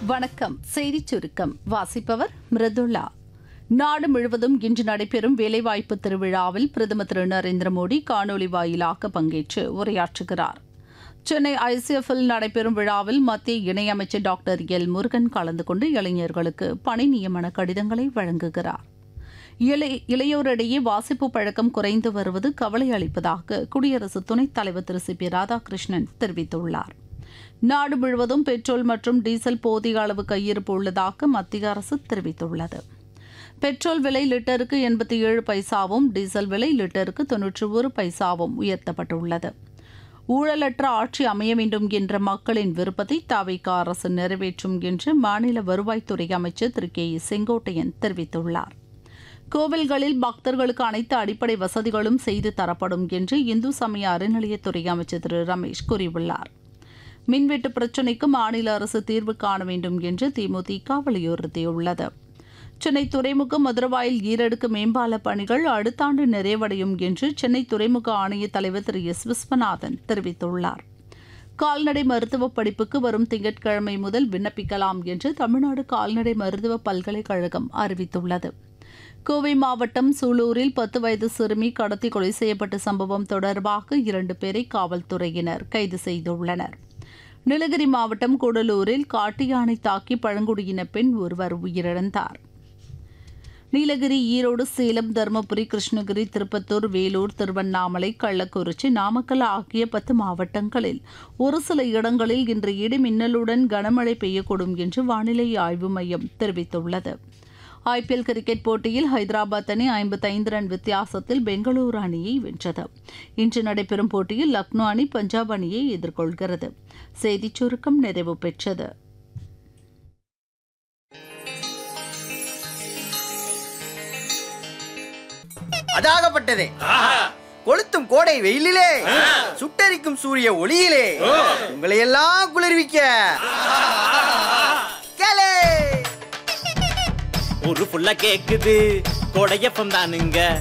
வணக்கம் செய்திச் சுருக்கம் வாசிப்பவர் மிருதுளா நாடு முழுவதும் இன்று நடைபெறும் வேலைவாய்ப்பு திருவிழாவில் பிரதமர் திரு நரேந்திர மோடி காணொலி வாயிலாக பங்கேற்று உரையாற்றுகிறார் சென்னை ஐசிஎஃப்இல் நடைபெறும் விழாவில் மத்திய இணையமைச்சர் டாக்டர் எல் முருகன் கலந்து கொண்டு இளைஞர்களுக்கு பணி நியமன கடிதங்களை வழங்குகிறார் இளை இளையோரிடையே வாசிப்பு பழக்கம் குறைந்து வருவது கவலை அளிப்பதாக குடியரசு துணைத் தலைவர் திரு சி பி ராதாகிருஷ்ணன் தெரிவித்துள்ளார் நாடு முழுவதும் பெட்ரோல் மற்றும் டீசல் போதிய அளவு கையிருப்பு உள்ளதாக மத்திய அரசு தெரிவித்துள்ளது பெட்ரோல் விலை லிட்டருக்கு எண்பத்தி ஏழு பைசாவும் டீசல் விலை லிட்டருக்கு தொன்னூற்றி ஒரு பைசாவும் உயர்த்தப்பட்டுள்ளது ஊழலற்ற ஆட்சி அமைய வேண்டும் என்ற மக்களின் விருப்பத்தை தாவிக அரசு நிறைவேற்றும் என்று மாநில வருவாய்த்துறை அமைச்சர் திரு கே ஏ செங்கோட்டையன் தெரிவித்துள்ளார் கோவில்களில் பக்தர்களுக்கு அனைத்து அடிப்படை வசதிகளும் செய்து தரப்படும் என்று இந்து சமய அறநிலையத்துறை அமைச்சர் திரு ரமேஷ் கூறியுள்ளார் மின்வெட்டு பிரச்சினைக்கு மாநில அரசு தீர்வு காண வேண்டும் என்று தேமுதிக வலியுறுத்தியுள்ளது சென்னை துறைமுகம் மதுரவாயில் ஈரடுக்கு மேம்பால பணிகள் அடுத்த ஆண்டு நிறைவடையும் என்று சென்னை துறைமுக ஆணைய தலைவர் திரு எஸ் விஸ்வநாதன் தெரிவித்துள்ளார் கால்நடை மருத்துவ படிப்புக்கு வரும் திங்கட்கிழமை முதல் விண்ணப்பிக்கலாம் என்று தமிழ்நாடு கால்நடை மருத்துவ பல்கலைக்கழகம் அறிவித்துள்ளது கோவை மாவட்டம் சூலூரில் பத்து வயது சிறுமி கடத்தி கொலை செய்யப்பட்ட சம்பவம் தொடர்பாக இரண்டு பேரை காவல்துறையினர் கைது செய்துள்ளனர் நீலகிரி மாவட்டம் கூடலூரில் காட்டு யானை தாக்கி பழங்குடியின பெண் ஒருவர் உயிரிழந்தார் நீலகிரி ஈரோடு சேலம் தருமபுரி கிருஷ்ணகிரி திருப்பத்தூர் வேலூர் திருவண்ணாமலை கள்ளக்குறிச்சி நாமக்கல் ஆகிய பத்து மாவட்டங்களில் ஒரு சில இடங்களில் இன்று இடி மின்னலுடன் கனமழை பெய்யக்கூடும் என்று வானிலை ஆய்வு மையம் தெரிவித்துள்ளது ஐபிஎல் கிரிக்கெட் போட்டியில் ஹைதராபாத் அணி ஐம்பத்தைந்து ரன் வித்தியாசத்தில் பெங்களூரு அணியை வென்றது இன்று நடைபெறும் போட்டியில் லக்னோ அணி பஞ்சாப் அணியை எதிர்கொள்கிறது செய்திச் சுருக்கம் நிறைவு பெற்றது அதாகப்பட்டதே கொளுத்தும் கோடை வெயிலிலே சுட்டரிக்கும் சூரிய ஒளியிலே உங்களை எல்லாம் குளிர்விக்க கேளே ஒரு புள்ள கேக்குது கொடையப்பம் தானுங்க